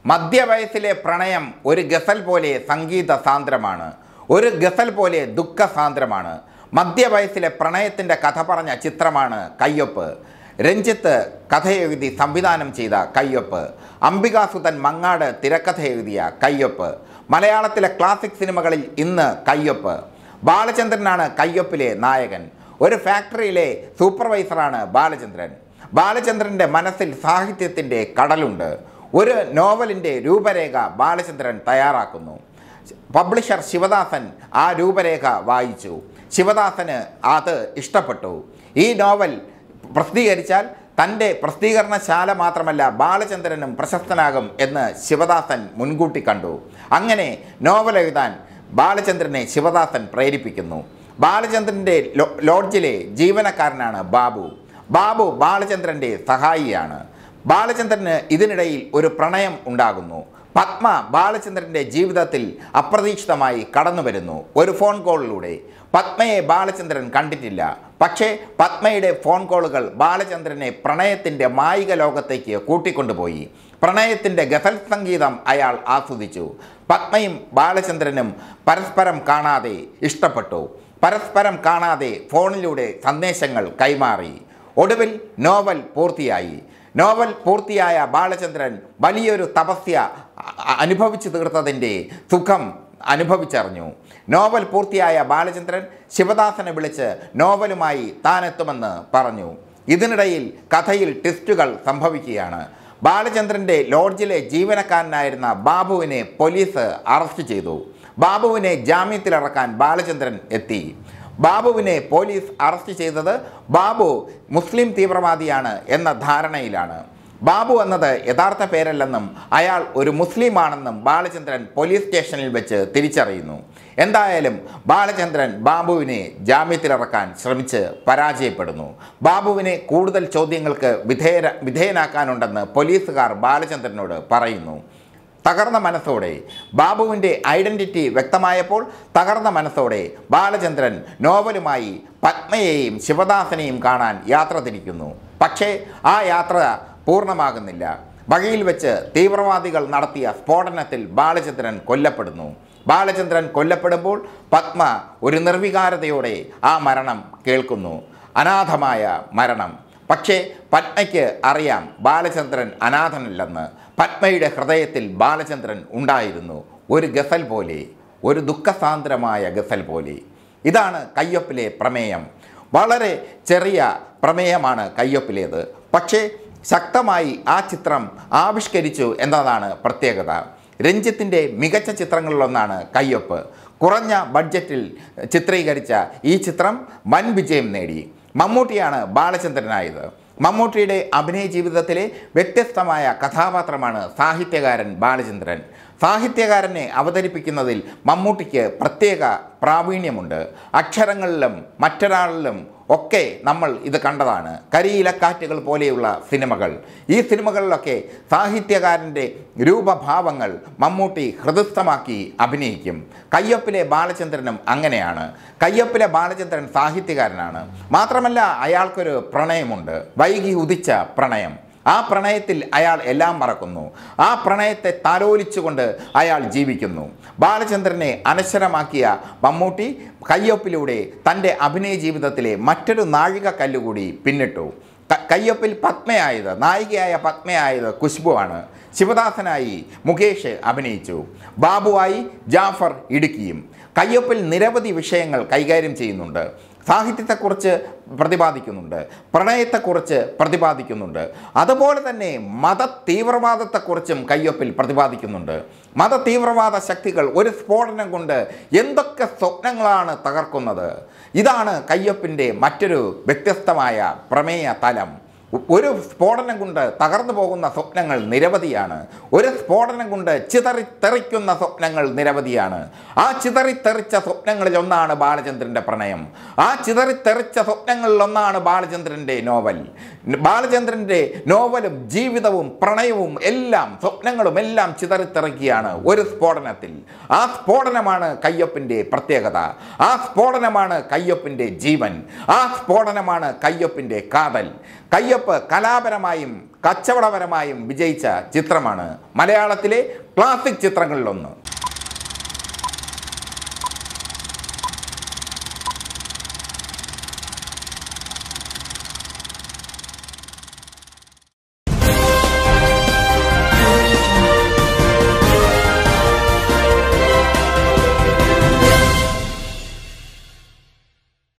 മധ്യവയസ്സിലെ പ്രണയം ഒരു ഗസൽ പോലെ സംഗീത സാന്ദ്രമാണ് ഒരു ഗസൽ പോലെ ദുഃഖസാന്ദ്രമാണ് മധ്യവയസ്സിലെ പ്രണയത്തിൻ്റെ കഥ പറഞ്ഞ ചിത്രമാണ് കയ്യൊപ്പ് രഞ്ജിത്ത് കഥയെഴുതി സംവിധാനം ചെയ്ത കയ്യൊപ്പ് അംബികാസുതൻ മങ്ങാട് തിരക്കഥ എഴുതിയ കയ്യൊപ്പ് മലയാളത്തിലെ ക്ലാസിക് സിനിമകളിൽ ഇന്ന് കയ്യൊപ്പ് ബാലചന്ദ്രനാണ് കയ്യൊപ്പിലെ നായകൻ ഒരു ഫാക്ടറിയിലെ സൂപ്പർവൈസറാണ് ബാലചന്ദ്രൻ ബാലചന്ദ്രൻ്റെ മനസ്സിൽ സാഹിത്യത്തിൻ്റെ കടലുണ്ട് ഒരു നോവലിൻ്റെ രൂപരേഖ ബാലചന്ദ്രൻ തയ്യാറാക്കുന്നു പബ്ലിഷർ ശിവദാസൻ ആ രൂപരേഖ വായിച്ചു ശിവദാസന് അത് ഇഷ്ടപ്പെട്ടു ഈ നോവൽ പ്രസിദ്ധീകരിച്ചാൽ തൻ്റെ പ്രസിദ്ധീകരണശാല മാത്രമല്ല ബാലചന്ദ്രനും പ്രശസ്തനാകും എന്ന് ശിവദാസൻ മുൻകൂട്ടി കണ്ടു അങ്ങനെ നോവൽ എഴുതാൻ ബാലചന്ദ്രനെ ശിവദാസൻ പ്രേരിപ്പിക്കുന്നു ബാലചന്ദ്രൻ്റെ ലോ ലോഡ്ജിലെ ജീവനക്കാരനാണ് ബാബു ബാബു ബാലചന്ദ്രൻ്റെ സഹായിയാണ് ബാലചന്ദ്രന് ഇതിനിടയിൽ ഒരു പ്രണയം ഉണ്ടാകുന്നു പത്മ ബാലചന്ദ്രൻ്റെ ജീവിതത്തിൽ അപ്രതീക്ഷിതമായി കടന്നു വരുന്നു ഒരു ഫോൺ കോളിലൂടെ പത്മയെ ബാലചന്ദ്രൻ കണ്ടിട്ടില്ല പക്ഷേ പത്മയുടെ ഫോൺ കോളുകൾ ബാലചന്ദ്രനെ പ്രണയത്തിൻ്റെ മായിക ലോകത്തേക്ക് കൂട്ടിക്കൊണ്ടുപോയി പ്രണയത്തിൻ്റെ ഗസൽ സംഗീതം അയാൾ ആസ്വദിച്ചു പത്മയും ബാലചന്ദ്രനും പരസ്പരം കാണാതെ ഇഷ്ടപ്പെട്ടു പരസ്പരം കാണാതെ ഫോണിലൂടെ സന്ദേശങ്ങൾ കൈമാറി ഒടുവിൽ നോവൽ പൂർത്തിയായി നോവൽ പൂർത്തിയായ ബാലചന്ദ്രൻ വലിയൊരു തപസ്യ അ- അനുഭവിച്ചു തീർത്തതിൻ്റെ സുഖം അനുഭവിച്ചറിഞ്ഞു നോവൽ പൂർത്തിയായ ബാലചന്ദ്രൻ ശിവദാസനെ വിളിച്ച് നോവലുമായി താനെത്തുമെന്ന് പറഞ്ഞു ഇതിനിടയിൽ കഥയിൽ ട്വിസ്റ്റുകൾ സംഭവിക്കുകയാണ് ബാലചന്ദ്രൻ്റെ ലോഡ്ജിലെ ജീവനക്കാരനായിരുന്ന ബാബുവിനെ പോലീസ് അറസ്റ്റ് ചെയ്തു ബാബുവിനെ ജാമ്യത്തിലിറക്കാൻ ബാലചന്ദ്രൻ എത്തി ബാബുവിനെ പോലീസ് അറസ്റ്റ് ചെയ്തത് ബാബു മുസ്ലിം തീവ്രവാദിയാണ് എന്ന ധാരണയിലാണ് ബാബു എന്നത് യഥാർത്ഥ പേരല്ലെന്നും അയാൾ ഒരു മുസ്ലിമാണെന്നും ബാലചന്ദ്രൻ പോലീസ് സ്റ്റേഷനിൽ വെച്ച് തിരിച്ചറിയുന്നു എന്തായാലും ബാലചന്ദ്രൻ ബാബുവിനെ ജാമ്യത്തിലിറക്കാൻ ശ്രമിച്ച് പരാജയപ്പെടുന്നു ബാബുവിനെ കൂടുതൽ ചോദ്യങ്ങൾക്ക് വിധേയ വിധേയനാക്കാനുണ്ടെന്ന് പോലീസുകാർ ബാലചന്ദ്രനോട് പറയുന്നു തകർന്ന മനസ്സോടെ ബാബുവിൻ്റെ ഐഡൻറ്റിറ്റി വ്യക്തമായപ്പോൾ തകർന്ന മനസ്സോടെ ബാലചന്ദ്രൻ നോവലുമായി പത്മയെയും ശിവദാസനെയും കാണാൻ യാത്ര തിരിക്കുന്നു പക്ഷേ ആ യാത്ര പൂർണ്ണമാകുന്നില്ല വഴിയിൽ വെച്ച് തീവ്രവാദികൾ നടത്തിയ സ്ഫോടനത്തിൽ ബാലചന്ദ്രൻ കൊല്ലപ്പെടുന്നു ബാലചന്ദ്രൻ കൊല്ലപ്പെടുമ്പോൾ പത്മ ഒരു നിർവികാരതയോടെ ആ മരണം കേൾക്കുന്നു അനാഥമായ മരണം പക്ഷേ പത്മയ്ക്ക് അറിയാം ബാലചന്ദ്രൻ അനാഥനല്ലെന്ന് പത്മയുടെ ഹൃദയത്തിൽ ബാലചന്ദ്രൻ ഉണ്ടായിരുന്നു ഒരു ഗസൽ പോലെ ഒരു ദുഃഖസാന്ദ്രമായ ഗസൽ പോലെ ഇതാണ് കയ്യൊപ്പിലെ പ്രമേയം വളരെ ചെറിയ പ്രമേയമാണ് കയ്യൊപ്പിലേത് പക്ഷേ ശക്തമായി ആ ചിത്രം ആവിഷ്കരിച്ചു എന്നതാണ് പ്രത്യേകത രഞ്ജിത്തിൻ്റെ മികച്ച ചിത്രങ്ങളിലൊന്നാണ് കയ്യൊപ്പ് കുറഞ്ഞ ബഡ്ജറ്റിൽ ചിത്രീകരിച്ച ഈ ചിത്രം വൻ വിജയം നേടി മമ്മൂട്ടിയാണ് ബാലചന്ദ്രനായത് മമ്മൂട്ടിയുടെ അഭിനയ ജീവിതത്തിലെ വ്യത്യസ്തമായ കഥാപാത്രമാണ് സാഹിത്യകാരൻ ബാലചന്ദ്രൻ സാഹിത്യകാരനെ അവതരിപ്പിക്കുന്നതിൽ മമ്മൂട്ടിക്ക് പ്രത്യേക പ്രാവീണ്യമുണ്ട് അക്ഷരങ്ങളിലും മറ്റൊരാളിലും ഒക്കെ നമ്മൾ ഇത് കണ്ടതാണ് കരിയിലക്കാറ്റുകൾ പോലെയുള്ള സിനിമകൾ ഈ സിനിമകളിലൊക്കെ സാഹിത്യകാരൻ്റെ രൂപഭാവങ്ങൾ മമ്മൂട്ടി ഹൃദയസ്ഥമാക്കി അഭിനയിക്കും കയ്യൊപ്പിലെ ബാലചന്ദ്രനും അങ്ങനെയാണ് കയ്യൊപ്പിലെ ബാലചന്ദ്രൻ സാഹിത്യകാരനാണ് മാത്രമല്ല അയാൾക്കൊരു പ്രണയമുണ്ട് വൈകി ഉദിച്ച പ്രണയം ആ പ്രണയത്തിൽ അയാൾ എല്ലാം മറക്കുന്നു ആ പ്രണയത്തെ താലോലിച്ചുകൊണ്ട് അയാൾ ജീവിക്കുന്നു ബാലചന്ദ്രനെ അനശ്വരമാക്കിയ മമ്മൂട്ടി കയ്യൊപ്പിലൂടെ തൻ്റെ അഭിനയ ജീവിതത്തിലെ മറ്റൊരു നാഴിക കല്ലുകൂടി പിന്നിട്ടു ക- കയ്യൊപ്പിൽ പത്മയായത് നായികയായ പത്മയായത് കുശ്ബുവാണ് ശിവദാസനായി മുകേഷ് അഭിനയിച്ചു ബാബുവായി ജാഫർ ഇടുക്കിയും കയ്യൊപ്പിൽ നിരവധി വിഷയങ്ങൾ കൈകാര്യം ചെയ്യുന്നുണ്ട് സാഹിത്യത്തെക്കുറിച്ച് പ്രതിപാദിക്കുന്നുണ്ട് പ്രണയത്തെക്കുറിച്ച് പ്രതിപാദിക്കുന്നുണ്ട് അതുപോലെ തന്നെ മത തീവ്രവാദത്തെക്കുറിച്ചും കയ്യൊപ്പിൽ പ്രതിപാദിക്കുന്നുണ്ട് മത തീവ്രവാദ ശക്തികൾ ഒരു സ്ഫോടനം കൊണ്ട് എന്തൊക്കെ സ്വപ്നങ്ങളാണ് തകർക്കുന്നത് ഇതാണ് കയ്യൊപ്പിൻ്റെ മറ്റൊരു വ്യത്യസ്തമായ പ്രമേയ തലം ഒരു സ്ഫോടനം കൊണ്ട് തകർന്നു പോകുന്ന സ്വപ്നങ്ങൾ നിരവധിയാണ് ഒരു സ്ഫോടനം കൊണ്ട് ചിതറിത്തെറിക്കുന്ന സ്വപ്നങ്ങൾ നിരവധിയാണ് ആ ചിതറിത്തെറിച്ച സ്വപ്നങ്ങളിൽ ഒന്നാണ് ബാലചന്ദ്രൻ്റെ പ്രണയം ആ ചിതറിത്തെറിച്ച സ്വപ്നങ്ങളിൽ ഒന്നാണ് ബാലചന്ദ്രൻ്റെ നോവൽ ബാലചന്ദ്രൻ്റെ നോവലും ജീവിതവും പ്രണയവും എല്ലാം സ്വപ്നങ്ങളും എല്ലാം ചിതറിത്തെറിക്കുകയാണ് ഒരു സ്ഫോടനത്തിൽ ആ സ്ഫോടനമാണ് കയ്യൊപ്പിൻ്റെ പ്രത്യേകത ആ സ്ഫോടനമാണ് കയ്യൊപ്പിൻ്റെ ജീവൻ ആ സ്ഫോടനമാണ് കയ്യൊപ്പിൻ്റെ കാതൽ കയ്യൊപ്പ് കലാപരമായും കച്ചവടപരമായും വിജയിച്ച ചിത്രമാണ് മലയാളത്തിലെ ക്ലാസിക് ചിത്രങ്ങളിലൊന്ന്